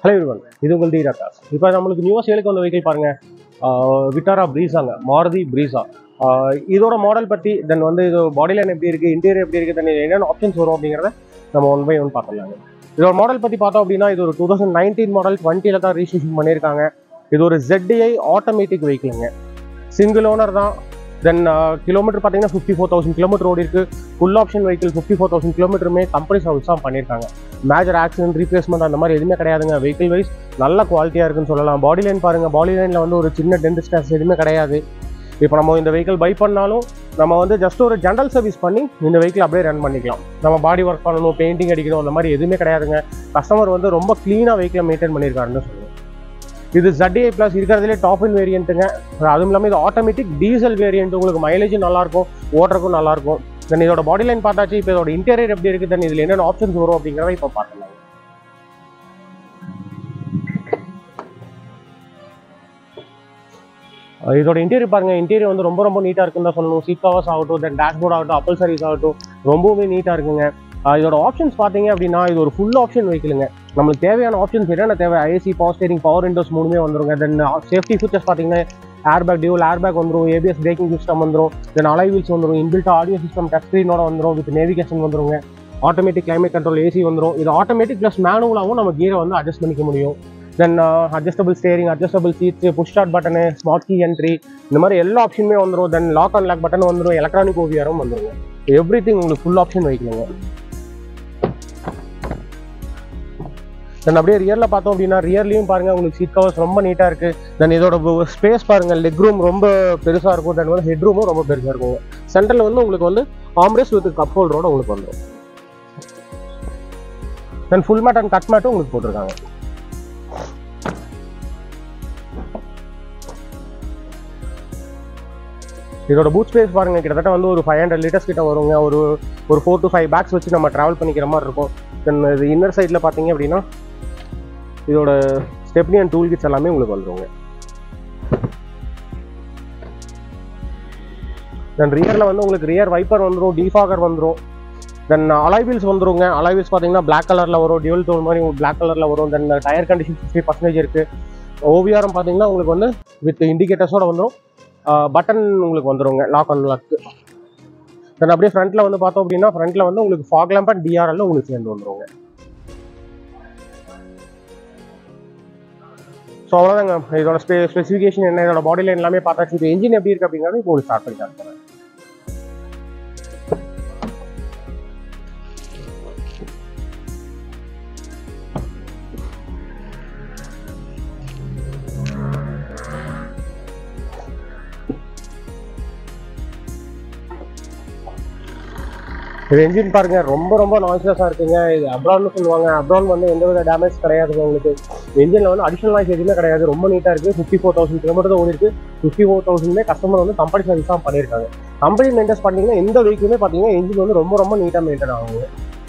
hello everyone இது உங்கள் D doctors இப்போ நம்மளுக்கு நியூ சேலுக்கு வந்த வெஹிக்கிள் பாருங்க விட்டாரா ப்ரீஸாங்க மாருதி ப்ரீஸா இதோட மாடல் பற்றி தென் வந்து இது பாடி லைன் எப்படி இருக்குது இன்டீரியர் எப்படி இருக்குது தென் என்னென்ன ஆப்ஷன்ஸ் வரும் அப்படிங்கிறத நம்ம ஒன் பை ஒன் பார்த்துலாங்க இதோட மாடல் பற்றி பார்த்தோம் அப்படின்னா இது ஒரு டூ தௌசண்ட் நைன்டீன் மாடல் டுவெண்ட்டியில் தான் ரிஜிஸ்ட்ரேஷன் பண்ணியிருக்காங்க இது ஒரு ZDI ஆட்டோமேட்டிக் வெஹிக்கிளுங்க சிங்கிள் ஓனர் தான் தென் கிலோமீட்டர் பார்த்தீங்கன்னா ஃபிஃப்டி ஃபோர் தௌசண்ட் கிலோமீட்டர் ஓடி இருக்கு full option vehicle fifty four thousand கிலோமீட்டருமே கம்பெனி சர்வீஸ் தான் பண்ணியிருக்காங்க மேஜர் ஆக்சிடென்ட் ரீப்ளேஸ்மெண்ட் அந்த மாதிரி எதுவுமே கிடையாதுங்க வெஹிக்கிள் வைஸ் நல்ல குவாலிட்டியாக இருக்குன்னு சொல்லலாம் பாடி லைன் பாருங்க பாடி லைனில் வந்து ஒரு சின்ன டென்ட் ஸ்டாஸ் எதுவுமே கிடையாது இப்போ நம்ம இந்த வெஹிக்கிள் பை பண்ணாலும் நம்ம வந்து ஜஸ்ட் ஒரு ஜென்ரல் சர்வீஸ் பண்ணி இந்த வெஹிக்கிள் அப்படியே ரன் பண்ணிக்கலாம் நம்ம பாடி ஒர்க் பண்ணணும் பெயிண்டிங் அடிக்கணும் அந்த மாதிரி எதுவுமே கிடையாதுங்க கஸ்டமர் வந்து ரொம்ப க்ளீனாக வெஹிக்கிளை மெயின்டைன் பண்ணியிருக்காருன்னு சொல்லுவோம் இது ZDI ப்ளஸ் இருக்கிறதுலே டாப் இன் வேரியண்ட்டுங்க அதுவும் இல்லாமல் இது ஆட்டோமேட்டிக் டீசல் வேரியண்ட் உங்களுக்கு மைலேஜும் நல்லாயிருக்கும் ஓட்டுறதுக்கும் நல்லாயிருக்கும் தென் இதோட பாடி லைன் பார்த்தாச்சு இப்போ இதோட இன்டீரியர் எப்படி இருக்குது தென் இதில் என்னென்ன ஆப்ஷன்ஸ் வரும் அப்படிங்கிறத இப்போ பார்க்கலாம் அஹ் இதோட இன்டீரியர் பாருங்க இன்டீரியர் வந்து ரொம்ப ரொம்ப நீட்டாக இருக்குன்னு தான் சொல்லணும் சீட் கவர்ஸ் ஆகட்டும் தென் டேஷ்போர்ட் ஆகட்டும் அப்பல் சர்வீஸ் ஆகட்டும் ரொம்பவே நீட்டாக இருக்குங்க அஹ் இதோட ஆப்ஷன்ஸ் பார்த்தீங்க அப்படின்னா இது ஒரு ஃபுல் ஆப்ஷன் வெஹிக்கிளுங்க நம்மளுக்கு தேவையான ஆப்ஷன்ஸ் என்னென்ன தேவை AC power steering power windows மூணுமே வந்துருங்க தென் சேஃப்டி ஃபீச்சர்ஸ் பார்த்தீங்கன்னா air bag dual air bag வந்துடும் ஏபிஎஸ் பிரேக்கிங் சிஸ்டம் வந்துடும் தென் அலை வீல்ஸ் வந்துடும் இன்பில்ட் ஆடியோ சிஸ்டம் டச் ஸ்க்ரீனோட வந்துடும் வித் நேவிகேஷன் வந்துருங்க ஆட்டோமேட்டிக் கிளைமேட் கண்ட்ரோல் ஏசி வந்துடும் இது ஆட்டோமேட்டிக் ப்ளஸ் மேனுவலாகவும் நம்ம கீரை வந்து அட்ஜஸ்ட் பண்ணிக்க முடியும் then adjustable steering adjustable seats push start button smart key entry இந்த மாதிரி எல்லா ஆப்ஷனுமே வந்துடும் then lock and lock button வந்துடும் எலக்ட்ரானிக் ஓவியாரும் வந்துருங்க எவ்ரி திங் உங்களுக்கு ஃபுல் ஆப்ஷன் வைக்கணுங்க தென் அப்படியே ரியரில் பார்த்தோம் அப்படின்னா ரியர்லையும் பாருங்க உங்களுக்கு சீட் கவர்ஸ் ரொம்ப நீட்டாக இருக்கு தென் இதோட ஸ்பேஸ் பாருங்க லெக் ரூம் ரொம்ப பெருசாக இருக்கும் தென் வந்து ஹெட் ரூமும் ரொம்ப பெருசாக இருக்கும் சென்டரில் வந்து உங்களுக்கு வந்து ஆம்ரேஸ் வித் கப் ஹோல்டரோட உங்களுக்கு வந்துடும் then full mat and cut மேட்டும் உங்களுக்கு போட்டிருக்காங்க இதோட பூட் ஸ்பேஸ் பாருங்க கிட்டத்தட்ட வந்து ஒரு ஃபைவ் ஹண்ட்ரட் லிட்டர்ஸ் கிட்ட வருங்க ஒரு ஒரு ஃபோர் டு ஃபைவ் பேக்ஸ் வச்சு நம்ம ட்ராவல் பண்ணிக்கிற மாதிரி இருக்கும் தென் இது இன்னர் சைடில் பார்த்தீங்க அப்படின்னா இதோட ஸ்டெப்னி அண்ட் டூல் கிட்ஸ் எல்லாமே உங்களுக்கு வந்துருங்க தென் ரியரில் வந்து உங்களுக்கு ரியர் வைப்பர் வந்துடும் டிஃபாகர் வந்துடும் தென் அலைவீல்ஸ் வந்துருங்க அலைவீல்ஸ் பார்த்தீங்கன்னா பிளாக் கலரில் வரும் டியூல் டோன் மாதிரி பிளாக் கலரில் வரும் then tyre condition fifty percentage இருக்குது ஓவியாரம் பார்த்தீங்கன்னா உங்களுக்கு வந்து வித் இண்டிகேட்டர்ஸோட வந்துடும் பட்டன் உங்களுக்கு வந்துருங்க லாக் அண்ட் லாக்கு தென் அப்படியே ஃப்ரண்ட்டில் வந்து பார்த்தோம் அப்படின்னா ஃப்ரண்ட்டில் வந்து உங்களுக்கு ஃபாக் லேம்ப் அண்ட் டிஆர்எல் உங்களுக்கு சேர்ந்து வந்துருங்க ஸோ அவ்வளோதாங்க இதோட ஸ்பெ ஸ்பெசிஃபிகேஷன் என்ன இதோட பாடி லைன் எல்லாமே பார்த்தாச்சு இப்போ என்ஜின் எப்படி இருக்கு அப்படிங்கிறது இப்போ உங்களுக்கு ஸ்டார்ட் பண்ணி காட்டுறேன் இது என்ஜின் பாருங்க ரொம்ப ரொம்ப நாய்ஸ்லெஸ்ஸாக இருக்குங்க இது அப்ரான்னு சொல்லுவாங்க அப்ரான் வந்து எந்த வித டேமேஜ் கிடையாதுங்க உங்களுக்கு இன்ஜினில் வந்து அடிஷனல் நாய்ஸ் எதுவுமே கிடையாது ரொம்ப நீட்டாக இருக்குது ஃபிஃப்டி ஃபோர் தௌசண்ட் கிலோமீட்டர் ஓடி இருக்கு ஃபிஃப்டி ஃபோர் தௌசண்ட்மே கஸ்டமர் வந்து கம்பெனி சர்வீஸ் தான் பண்ணியிருக்காங்க கம்பெனி மெயின்டைன்ஸ் பண்ணீங்கன்னா எந்த வெஹிக்கிளுமே பார்த்தீங்கன்னா இன்ஜின் வந்து ரொம்ப ரொம்ப நீட்டாக மெயின்டைன் ஆகுங்க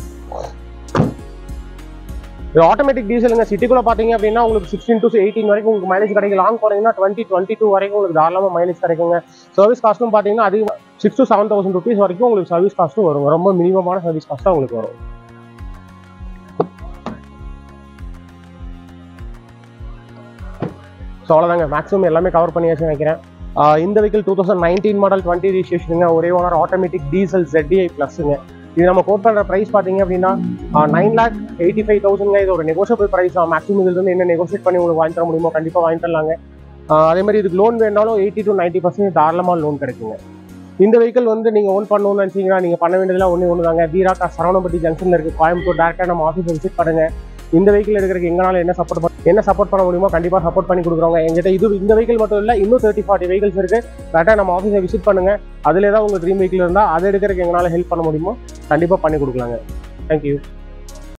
இது ஆட்டோமேட்டிக் டீசலுங்க சிட்டிக்குள்ள பார்த்தீங்க அப்படின்னா உங்களுக்கு சிக்ஸ்டீன் டு எயிட்டீன் வரைக்கும் உங்களுக்கு மைலேஜ் கிடைக்கும் லாங் போனீங்கன்னா டுவெண்ட்டி டுவெண்ட்டி டூ வரைக்கும் உங்களுக்கு தாராளமாக மைலேஜ் கிடைக்குங்க சர்வீஸ் காஸ்ட்டும் பார்த்தீங்கன்னா அதிகம் six to seven thousand rupees வரைக்கும் உங்களுக்கு சர்வீஸ் காஸ்ட்டும் வரும் ரொம்ப மினிமமான சர்வீஸ் காஸ்ட்டாக உங்களுக்கு வரும் ஸோ அவ்வளோதாங்க மேக்ஸிமம் எல்லாமே கவர் பண்ணியாச்சு நினைக்கிறேன் ஆஹ் இந்த vehicle two thousand nineteen model twenty ரிஜிஸ்ட்ரேஷனுங்க ஒரே ஓனர் ஆட்டோமேட்டிக் டீசல் ZDI ப்ளஸ்ஸுங்க இது நம்ம கோட் பண்ணுற ப்ரைஸ் பார்த்தீங்க அப்படின்னா நைன் லேக் எயிட்டி ஃபைவ் தௌசண்ட்ங்க இது ஒரு நெகோஷியபிள் ப்ரைஸ் தான் மேக்ஸிமம் இதுல இருந்து என்ன நெகோஷியேட் பண்ணி உங்களுக்கு வாங்கி தர முடியுமோ கண்டிப்பாக வாங்கி தரலாங்க ஆஹ் அதே மாதிரி இதுக்கு லோன் வேணாலும் எயிட்டி டு நைன்ட்டி பர்சன்ட் தாராளமாக லோன் கிடைக்குங்க இந்த வெஹிக்கிள் வந்து நீங்கள் ஓன் பண்ணணும்னு நினச்சிங்கன்னா நீங்கள் பண்ண வேண்டியதெல்லாம் ஒன்று ஒன்று தாங்க வீராக்கா சரவணப்பட்டி ஜங்ஷனில் இருக்குது கோயம்புத்தூர் டேரெக்டாக நம்ம ஆஃபீஸ் விசிட் பண்ணுங்க இந்த வெஹிக்கிள் எடுக்கிறதுக்கு எங்களால் என்ன சப்போர்ட் பண்ண என்ன சப்போர்ட் பண்ண முடியுமோ கண்டிப்பாக சப்போர்ட் பண்ணி கொடுக்குறோங்க எங்கிட்ட இது இந்த வெஹிக்கிள் மட்டும் இல்லை இன்னும் தேர்ட்டி ஃபார்ட்டி வெஹிக்கிள்ஸ் இருக்குது கரெக்டாக நம்ம ஆஃபீஸை விசிட் பண்ணுங்க அதில் ஏதாவது உங்கள் ட்ரீம் வெஹிக்கிள் இருந்தால் அதை எடுக்கிறதுக்கு எங்களால் ஹெல்ப் பண்ண முடியுமோ கண்டிப்பாக பண்ணி கொடுக்கலாங்க தேங்க்யூ